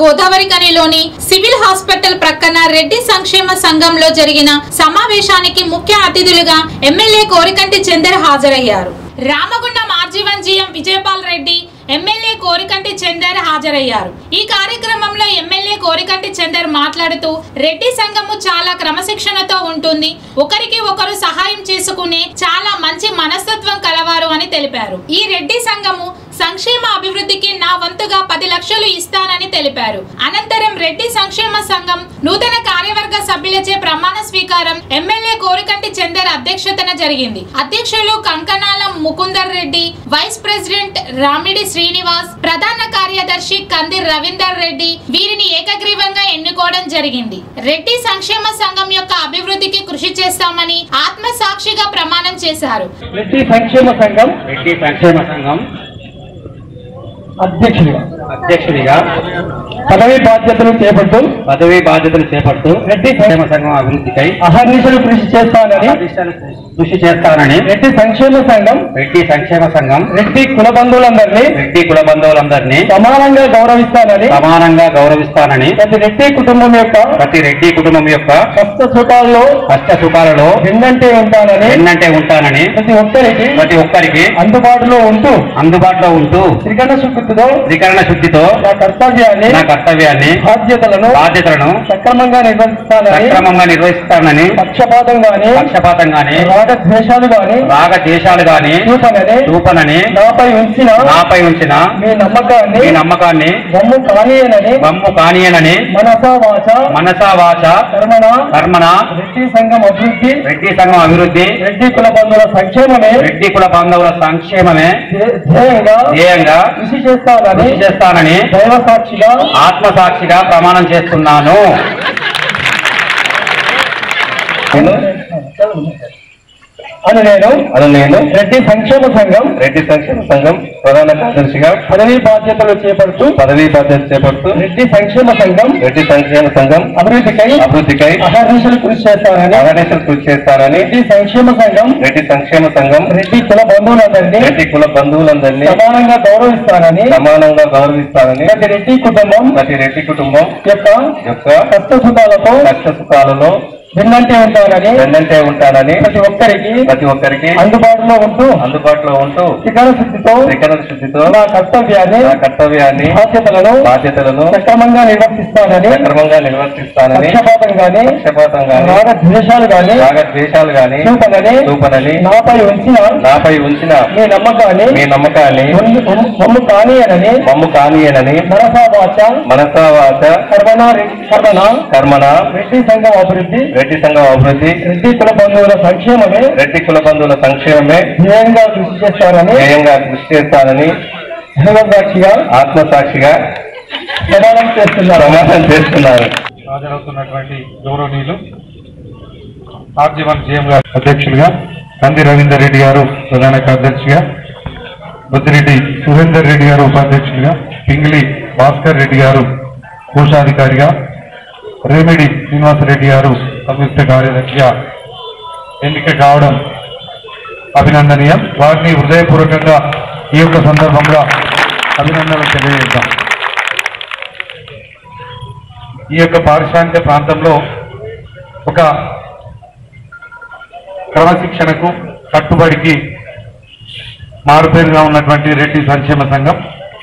Godavari కనిలోని civil hospital ప్రక్కన రెడ్డి సంక్షేమ సంఘంలో జరిగిన సమావేశానికి ముఖ్య అతిథులుగా ఎమ్మెల్యే కోరికంటి చందర్ హాజరయ్యారు Ramagundam RG one GM Vijayapal Reddy MLA Korikanti Chandar హాజరయ్యారు ఈ కార్యక్రమంలో ఎమ్మెల్యే కోరికంటి చందర్ మాట్లాడుతూ రెడ్డి సంఘము చాలా క్రమశిక్షణతో ఉంటుంది ఒకరికి ఒకరు సహాయం చేసుకునే చాలా మంచి మనస్తత్వం కలవారు అని తెలిపారు ఈ రెడ్డి సంఘము సంక్షేమ అభివృద్ధికి నా వంతుగా పది లక్షలు ఇస్తానని తెలిపారు అనంతరం రెడ్డి సంక్షేమ సంఘం నూతన కార్యవర్గ సభ్యులచే ప్రమాణ స్వీకారం ఎమ్మెల్యే కోరికంటి చందర్ అధ్యక్షతన జరిగింది అధ్యక్షులు కంకనాల ముకుందర్ రెడ్డి వైస్ ప్రెసిడెంట్ రామిడి శ్రీనివాస్ ప్రధాన కార్యదర్శి కందిర్ రవీందర్ రెడ్డి వీరిని ఏకగ్రీవంగా ఎన్నుకోవడం జరిగింది రెడ్డి సంక్షేమ సంఘం యొక్క అభివృద్ధికి కృషి చేస్తామని ఆత్మ సాక్షిగా ప్రమాణం చేశారు రెడ్డి సంక్షేమ సంఘం రెడ్డి సంక్షేమ సంఘం అధ్యక్షుడిగా అధ్యక్షుడిగా పదవి బాధ్యతలు చేపడుతూ పదవి బాధ్యతలు చేపడుతూ రెడ్డి సంక్షేమ సంఘం అభివృద్ధికై అహర్నిశలు కృషి చేస్తానని అధిష్టాన కృషి చేస్తానని రెడ్డి సంక్షేమ సంఘం రెడ్డి సంక్షేమ సంఘం రెడ్డి కుల బంధువులందరినీ రెడ్డి కుల బంధువులందరినీ సమానంగా గౌరవిస్తానని సమానంగా గౌరవిస్తానని ప్రతి రెడ్డి కుటుంబం యొక్క ప్రతి రెడ్డి కుటుంబం యొక్క కష్ట సుఖాల్లో కష్ట సుఖాలలో వెన్నంటే ఉంటానని ఎన్నంటే ఉంటానని ప్రతి ఒక్కరికి ప్రతి ఒక్కరికి అందుబాటులో ఉంటూ అందుబాటులో ఉంటూ త్రికరణ శుద్ధితో త్రికరణ శుద్ధితో నా కర్తవ్యాన్ని నా కర్తవ్యాన్ని బాధ్యతలను బాధ్యతలను సక్రమంగా నిర్వహిస్తానని సక్రమంగా నిర్వహిస్తానని పక్షపాతం గాని పక్షపాతం గాని రాగద్వేషాలు గాని రాగ దేశాలు గాని చూపనని చూపనని నాపై ఉంచిన నాపై ఉంచిన మీ నమ్మకాన్ని మీ నమ్మకాన్ని బొమ్ము కానీయనని బమ్ము కానియనని మనసా వాచ మనసా వాచ కర్మణ కర్మన రెడ్డి సంఘం అభివృద్ధి రెడ్డి సంఘం అభివృద్ధి రెడ్డి కుల బంధువుల సంక్షేమమే రెడ్డి కుల బాంధవుల సంక్షేమమే ధ్యే- ధ్యేయంగా ధ్యేయంగా కృషి చేస్తానని కృషి చేస్తానని దైవ సాక్షిగా ఆత్మసాక్షిగా ప్రమాణం చేస్తున్నాను నేను అని నేను అది నేను రెడ్డి సంక్షేమ సంఘం రెడ్డి సంక్షేమ సంఘం ప్రధాన కార్యదర్శిగా పదవీ బాధ్యతలు చేపడుతూ పదవీ బాధ్యత చేపడుతూ రెడ్డి సంక్షేమ సంఘం రెడ్డి సంక్షేమ సంఘం అభివృద్ధికై అభివృద్ధికై అహర్నిశలు కృషి చేస్తానని అవేర్నెస్ కృషి చేస్తానని రెడ్డి సంక్షేమ సంఘం రెడ్డి సంక్షేమ సంఘం రెడ్డి కుల బంధువులందరినీ రెడ్డి కుల బంధువులందరినీ సమానంగా గౌరవిస్తానని సమానంగా గౌరవిస్తానని ప్రతి రెడ్డి కుటుంబం ప్రతి రెడ్డి కుటుంబం యొక్క యొక్క కష్ట సుఖాలతో కష్ట సుఖాలలో భిన్నంటే ఉంటానని వెన్నంటే ఉంటానని ప్రతి ఒక్కరికి ప్రతి ఒక్కరికి అందుబాటులో ఉంటూ అందుబాటులో ఉంటూ శిఖర శుద్ధితో త్రికరణ శుద్ధితో నా కర్తవ్యాన్ని నా కర్తవ్యాన్ని బాధ్యతలను బాధ్యతలను సక్రమంగా నిర్వర్తిస్తానని సక్రమంగా నిర్వర్తిస్తానని పక్షపాతం గాని పక్షపాతం గాని రాగ ద్వేషాలు గాని రాగ ద్వేషాలు గాని చూపనని చూపనని నాపై ఉంచిన నాపై ఉంచిన మీ నమ్మకాన్ని మీ నమ్మకాన్ని మమ్ము కానీయనని మమ్ము కానీయనని మనసా వాచ మనసా వాచ కర్మణ కర్మణ కర్మణ రెడ్డి సంఘం అభివృద్ధి రెడ్డి సంఘం అభివృద్ధి రెడ్డి కుల బంధువుల సంక్షేమమే రెడ్డి కుల బంధువుల సంక్షేమమే ధ్యేయంగా కృషి చేస్తానని ధ్యేయంగా కృషి చేస్తానని దైవసాక్షిగా ఆత్మసాక్షిగా ప్రమాణం చేస్తున్నారు ప్రమాణం చేస్తున్నారు హాజరవుతున్నటువంటి గౌరవనీయులు ఆర్జీవన్ జీఎం గారు అధ్యక్షులుగా కంది రవీందర్ రెడ్డి గారు ప్రధాన కార్యదర్శిగా బుద్దిరెడ్డి సురేందర్ రెడ్డి గారు ఉపాధ్యక్షులుగా పింగిలి భాస్కర్ రెడ్డి గారు కోశాధికారిగా రేమిడి శ్రీనివాసరెడ్డి గారు సంయుక్త కార్యదర్శిగా ఎన్నిక కావడం అభినందనీయం వారిని హృదయపూర్వకంగా ఈ యొక్క సందర్భంగా అభినందనలు తెలియజేద్దాం ఈ యొక్క పారిశ్రామిక ప్రాంతంలో ఒక క్రమశిక్షణకు కట్టుబడికి మారుపేరుగా ఉన్నటువంటి రెడ్డి సంక్షేమ సంఘం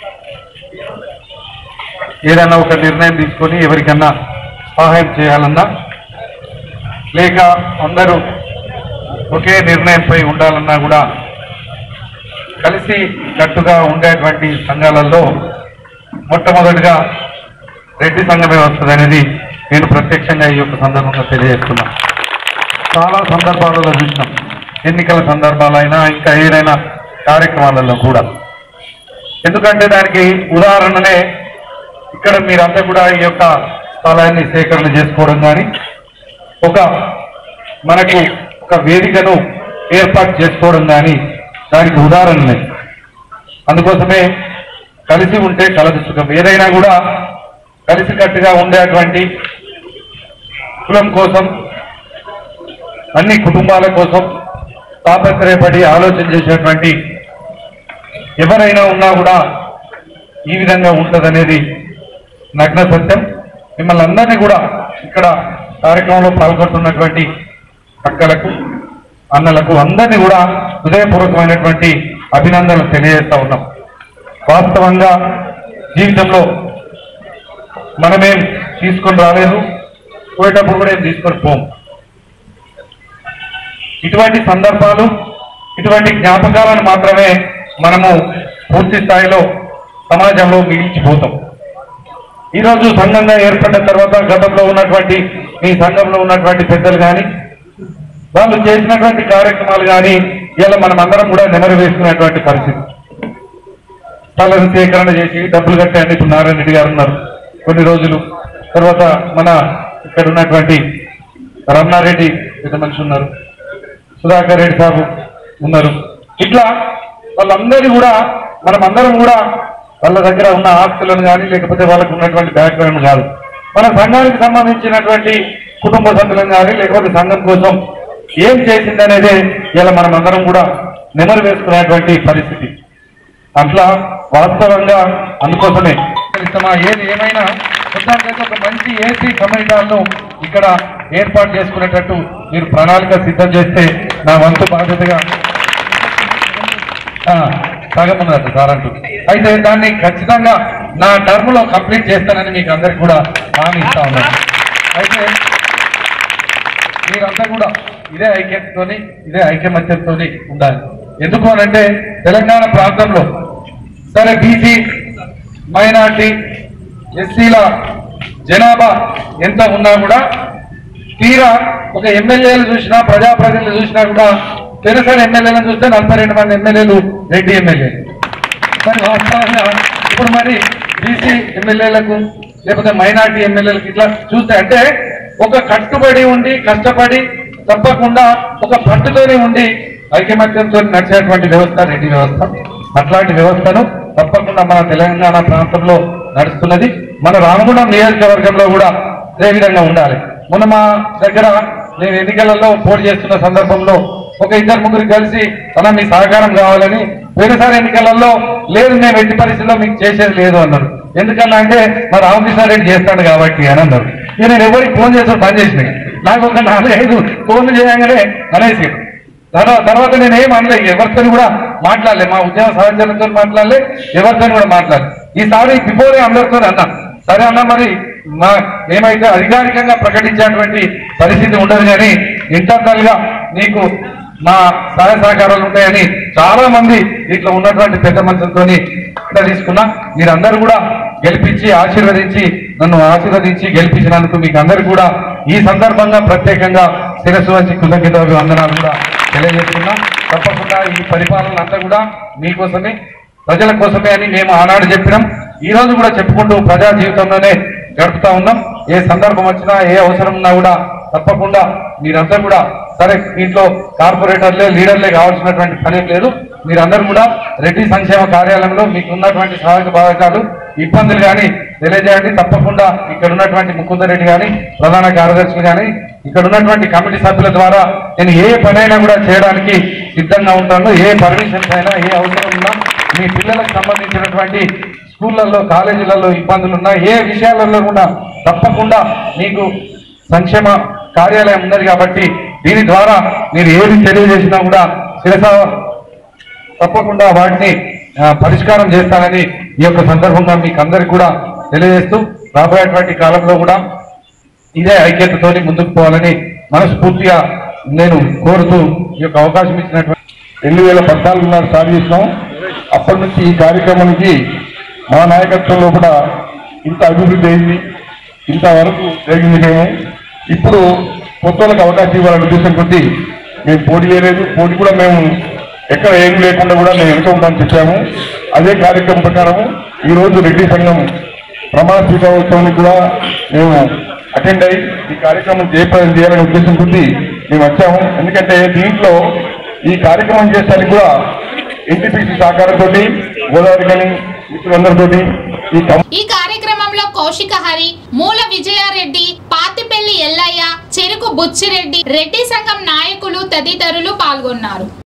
ఏదైనా ఒక నిర్ణయం తీసుకొని ఎవరికన్నా సహాయం చేయాలన్నా లేక అందరూ ఒకే నిర్ణయంపై ఉండాలన్నా కూడా కలిసి కట్టుగా ఉండేటువంటి సంఘాలలో మొట్టమొదటిగా రెడ్డి సంఘమే వస్తుంది అనేది నేను ప్రత్యక్షంగా ఈ యొక్క సందర్భంగా తెలియజేస్తున్నాను చాలా సందర్భాలలో చూసినాం ఎన్నికల సందర్భాలైనా ఇంకా ఏదైనా కార్యక్రమాలలో కూడా ఎందుకంటే దానికి ఉదాహరణనే ఇక్కడ మీరంతా కూడా ఈ యొక్క స్థలాన్ని సేకరణ చేసుకోవడం కానీ ఒక మనకు ఒక వేదికను ఏర్పాటు చేసుకోవడం కానీ దానికి ఉదాహరణలే అందుకోసమే కలిసి ఉంటే కలదు సుఖం ఏదైనా కూడా కలిసికట్టుగా ఉండేటువంటి కులం కోసం అన్ని కుటుంబాల కోసం తాపత్రయపడి ఆలోచన చేసేటువంటి ఎవరైనా ఉన్నా కూడా ఈ విధంగా ఉంటుందనేది నగ్న సత్యం మిమ్మల్ని అందరినీ కూడా ఇక్కడ కార్యక్రమంలో పాల్గొంటున్నటువంటి అక్కలకు అన్నలకు అందరినీ కూడా హృదయపూర్వకమైనటువంటి అభినందనలు తెలియజేస్తా ఉన్నాం వాస్తవంగా జీవితంలో మనమేం తీసుకొని రాలేదు పోయేటప్పుడు కూడా ఏం తీసుకొని పోం ఇటువంటి సందర్భాలు ఇటువంటి జ్ఞాపకాలను మాత్రమే మనము పూర్తి స్థాయిలో సమాజంలో మిగిల్చిపోతాం ఈరోజు సంఘంగా ఏర్పడిన తర్వాత గతంలో ఉన్నటువంటి మీ సంఘంలో ఉన్నటువంటి పెద్దలు కానీ వాళ్ళు చేసినటువంటి కార్యక్రమాలు కానీ ఇలా మనం అందరం కూడా నెమరు వేసుకునేటువంటి పరిస్థితి స్థలాన్ని సేకరణ చేసి డబ్బులు కట్టాయని ఇప్పుడు నారాయణ రెడ్డి గారు ఉన్నారు కొన్ని రోజులు తర్వాత మన ఇక్కడ ఉన్నటువంటి రమణారెడ్డి పెద్ద మనిషి ఉన్నారు సుధాకర్ రెడ్డి సాబు ఉన్నారు ఇట్లా వాళ్ళందరూ కూడా మనం అందరం కూడా వాళ్ళ దగ్గర ఉన్న ఆస్తులను కానీ లేకపోతే వాళ్ళకు ఉన్నటువంటి బ్యాక్గ్రౌండ్ కాదు మన సంఘానికి సంబంధించినటువంటి కుటుంబ సభ్యులను కానీ లేకపోతే సంఘం కోసం ఏం చేసింది అనేది ఇలా మనం అందరం కూడా నెమరు వేసుకునేటువంటి పరిస్థితి అట్లా వాస్తవంగా అందుకోసమే ఇష్టమా ఏది ఏమైనా మొత్తానికైతే ఒక మంచి ఏసీ కమ్యూనిటాలను ఇక్కడ ఏర్పాటు చేసుకునేటట్టు మీరు ప్రణాళిక సిద్ధం చేస్తే నా వంతు బాధ్యతగా ఆ, సగం ఉన్నది సార్ అంటూ అయితే దాన్ని ఖచ్చితంగా నా టర్మ్ లో కంప్లీట్ చేస్తానని మీకు అందరికి కూడా హామీ ఇస్తా ఉన్నాను అయితే మీరంతా కూడా ఇదే ఐక్యతతోని ఇదే ఐక్యమత్యంతోని ఉండాలి ఎందుకు అనంటే తెలంగాణ ప్రాంతంలో సరే బీసీ మైనార్టీ ఎస్సీల జనాభా ఎంత ఉన్నా కూడా తీరా ఒక ఎమ్మెల్యేలు చూసినా ప్రజాప్రతినిధులు చూసినా కూడా తెరసరి ఎమ్మెల్యేలను చూస్తే నలభై రెండు మంది ఎమ్మెల్యేలు రెడ్డి ఎమ్మెల్యేలు మరి వాస్తవంగా ఇప్పుడు మరి బీసీ ఎమ్మెల్యేలకు లేకపోతే మైనార్టీ ఎమ్మెల్యేలకు ఇట్లా చూస్తే అంటే ఒక కట్టుబడి ఉండి కష్టపడి తప్పకుండా ఒక పట్టుతోనే ఉండి ఐకమత్యంతో నడిచేటువంటి వ్యవస్థ రెడ్డి వ్యవస్థ అట్లాంటి వ్యవస్థను తప్పకుండా మన తెలంగాణ ప్రాంతంలో నడుస్తున్నది మన రామగుండం నియోజకవర్గంలో కూడా అదే విధంగా ఉండాలి మొన్న మా దగ్గర నేను ఎన్నికలలో పోటీ చేస్తున్న సందర్భంలో ఒక ఇద్దరు ముగ్గురు కలిసి అన్న మీ సహకారం కావాలని పోయినసారి ఎన్నికలలో లేదు మేము ఎట్టి పరిస్థితుల్లో మీకు చేసేది లేదు అన్నారు ఎందుకన్నా అంటే మా రామకృష్ణ రెడ్డి చేస్తాడు కాబట్టి అని అన్నారు ఇక నేను ఎవరికి ఫోన్ చేసి పని చేసిన నాకు ఒక నాలుగైదు ఫోన్లు చేయగానే అనేసి తర్వాత తర్వాత నేను ఏం అనలే ఎవరితో కూడా మాట్లాడలే మా ఉద్యమ సహచరులతో మాట్లాడలే ఎవరితో కూడా మాట్లాడలే ఈసారి బిఫోరే అందరితో అన్నా సరే అన్న మరి మా మేమైతే అధికారికంగా ప్రకటించేటువంటి పరిస్థితి ఉండదు కానీ ఇంటర్నల్ గా నీకు మా సహాయ సహకారాలు ఉంటాయని చాలా మంది దీంట్లో ఉన్నటువంటి పెద్ద మనుషులతో తీసుకున్నా మీరందరూ కూడా గెలిపించి ఆశీర్వదించి నన్ను ఆశీర్వదించి గెలిపించినందుకు మీకు అందరు కూడా ఈ సందర్భంగా ప్రత్యేకంగా శిరస్సు వంచి కృతజ్ఞత వందనాలు కూడా తెలియజేస్తున్నా తప్పకుండా ఈ పరిపాలన అంతా కూడా మీకోసమే ప్రజల కోసమే అని మేము ఆనాడు చెప్పినాం ఈ రోజు కూడా చెప్పుకుంటూ ప్రజా జీవితంలోనే గడుపుతా ఉన్నాం ఏ సందర్భం వచ్చినా ఏ అవసరం ఉన్నా కూడా తప్పకుండా మీరంతా కూడా సరే దీంట్లో కార్పొరేటర్లే లీడర్లే కావాల్సినటువంటి పని లేదు మీరందరూ కూడా రెడ్డి సంక్షేమ కార్యాలయంలో మీకు ఉన్నటువంటి సహాయక భాగాలు ఇబ్బందులు కానీ తెలియజేయండి తప్పకుండా ఇక్కడ ఉన్నటువంటి ముకుందరెడ్డి కానీ ప్రధాన కార్యదర్శులు కానీ ఇక్కడ ఉన్నటువంటి కమిటీ సభ్యుల ద్వారా నేను ఏ పనైనా కూడా చేయడానికి సిద్ధంగా ఉంటాను ఏ పర్మిషన్స్ అయినా ఏ అవసరం ఉన్నా మీ పిల్లలకు సంబంధించినటువంటి స్కూళ్ళల్లో కాలేజీలలో ఇబ్బందులు ఉన్నా ఏ విషయాలలో కూడా తప్పకుండా మీకు సంక్షేమ కార్యాలయం ఉన్నది కాబట్టి దీని ద్వారా మీరు ఏది తెలియజేసినా కూడా శిరస తప్పకుండా వాటిని ఆ, పరిష్కారం చేస్తానని ఈ యొక్క సందర్భంగా మీకు అందరికి కూడా తెలియజేస్తూ రాబోయేటువంటి కాలంలో కూడా ఇదే ఐక్యతతోని ముందుకు పోవాలని మనస్ఫూర్తిగా నేను కోరుతూ ఈ యొక్క అవకాశం ఇచ్చినటువంటి రెండు వేల పద్నాలుగు నాడు స్టార్ట్ చేసినాం అప్పటి నుంచి ఈ కార్యక్రమానికి మా నాయకత్వంలో కూడా ఇంత అభివృద్ధి అయింది ఇంతవరకు జరిగింది మేము ఇప్పుడు కొత్త వాళ్ళకి అవకాశం ఇవ్వాలనే ఉద్దేశం కొద్ది మేము పోటీ చేయలేదు పోటీ కూడా మేము ఎక్కడ ఏం లేకుండా కూడా మేము వెనుక ఉంటామని చెప్పాము అదే కార్యక్రమం ప్రకారం ఈ రోజు రెడ్డి సంఘం ప్రమాణ స్వీకారోత్సవానికి కూడా మేము అటెండ్ అయ్యి ఈ కార్యక్రమం జయప్రదం చేయాలనే ఉద్దేశం కొద్ది మేము వచ్చాము ఎందుకంటే దీంట్లో ఈ కార్యక్రమం చేసడానికి కూడా ఎన్టీపీసీ సహకారంతో గోదావరి కానీ మిత్రులందరితోటి ఈ కం- ఈ కార్యక్రమంలో కౌశిక హరి మూల విజయారెడ్డి పాతిపెల్లి ఎల్లయ్య చెరుకు బుచ్చిరెడ్డి రెడ్డి సంఘం నాయకులు తదితరులు పాల్గొన్నారు